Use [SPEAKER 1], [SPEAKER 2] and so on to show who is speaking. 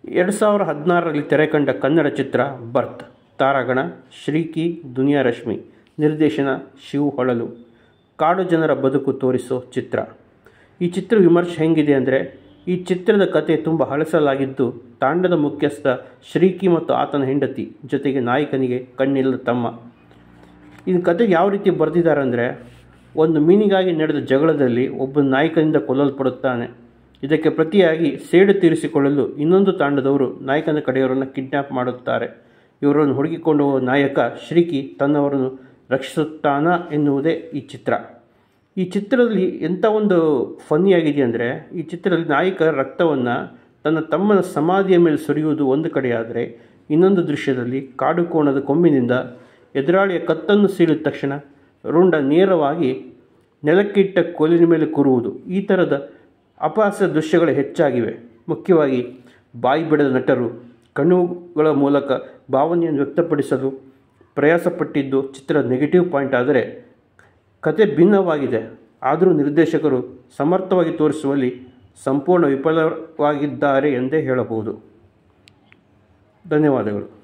[SPEAKER 1] ಎರಡು ಸಾವಿರ ಹದಿನಾರರಲ್ಲಿ ತೆರೆಕಂಡ ಕನ್ನಡ ಚಿತ್ರ ಬರ್ತ್ ತಾರಾಗಣ ಶ್ರೀಕಿ ದುನಿಯಾ ರಶ್ಮಿ ನಿರ್ದೇಶನ ಶಿವು ಹೊಳಲು ಕಾಡು ಜನರ ಬದುಕು ತೋರಿಸೋ ಚಿತ್ರ ಈ ಚಿತ್ರ ವಿಮರ್ಶೆ ಹೆಂಗಿದೆ ಅಂದರೆ ಈ ಚಿತ್ರದ ಕತೆ ತುಂಬ ಹಳಸಲಾಗಿದ್ದು ತಾಂಡದ ಮುಖ್ಯಸ್ಥ ಶ್ರೀಕಿ ಮತ್ತು ಆತನ ಹೆಂಡತಿ ಜೊತೆಗೆ ನಾಯಕನಿಗೆ ಕಣ್ಣಿಲ್ಲದ ತಮ್ಮ ಈ ಕತೆ ಯಾವ ರೀತಿ ಬರೆದಿದ್ದಾರೆ ಅಂದರೆ ಒಂದು ಮೀನಿಗಾಗಿ ನಡೆದ ಜಗಳದಲ್ಲಿ ಒಬ್ಬ ನಾಯಕನಿಂದ ಕೊಲ್ಲಲ್ಪಡುತ್ತಾನೆ ಇದಕ್ಕೆ ಪ್ರತಿಯಾಗಿ ಸೇಡು ತೀರಿಸಿಕೊಳ್ಳಲು ಇನ್ನೊಂದು ತಾಂಡದವರು ನಾಯಕನ ಕಡೆಯವರನ್ನು ಕಿಡ್ನ್ಯಾಪ್ ಮಾಡುತ್ತಾರೆ ಇವರನ್ನು ಹುಡುಕಿಕೊಂಡು ಹೋಗುವ ನಾಯಕ ಶ್ರೀಕಿ ತನ್ನವರನ್ನು ರಕ್ಷಿಸುತ್ತಾನ ಎನ್ನುವುದೇ ಈ ಚಿತ್ರ ಈ ಚಿತ್ರದಲ್ಲಿ ಎಂಥ ಒಂದು ಫನ್ನಿಯಾಗಿದೆ ಅಂದರೆ ಈ ಚಿತ್ರದಲ್ಲಿ ನಾಯಕ ರಕ್ತವನ್ನು ತನ್ನ ತಮ್ಮನ ಸಮಾಧಿಯ ಮೇಲೆ ಸುರಿಯುವುದು ಒಂದು ಕಡೆಯಾದರೆ ಇನ್ನೊಂದು ದೃಶ್ಯದಲ್ಲಿ ಕಾಡು ಕೋಣದ ಕೊಂಬಿನಿಂದ ಎದುರಾಳಿಯ ಕತ್ತನ್ನು ಸೀಳಿದ ತಕ್ಷಣ ರುಂಡ ನೇರವಾಗಿ ನೆಲಕ್ಕಿಟ್ಟ ಕೋಲಿನ ಮೇಲೆ ಕೂರುವುದು ಈ ಥರದ ಅಪಹಾಸ್ಯ ದೃಶ್ಯಗಳು ಹೆಚ್ಚಾಗಿವೆ ಮುಖ್ಯವಾಗಿ ಬಾಯಿ ಬಿಡದ ನಟರು ಕಣ್ಣುಗಳ ಮೂಲಕ ಭಾವನೆಯನ್ನು ವ್ಯಕ್ತಪಡಿಸಲು ಪ್ರಯಾಸಪಟ್ಟಿದ್ದು ಚಿತ್ರ ನೆಗೆಟಿವ್ ಪಾಯಿಂಟ್ ಆದರೆ ಕತೆ ಭಿನ್ನವಾಗಿದೆ ಆದರೂ ನಿರ್ದೇಶಕರು ಸಮರ್ಥವಾಗಿ ತೋರಿಸುವಲ್ಲಿ ಸಂಪೂರ್ಣ ವಿಫಲವಾಗಿದ್ದಾರೆ ಎಂದೇ ಹೇಳಬಹುದು ಧನ್ಯವಾದಗಳು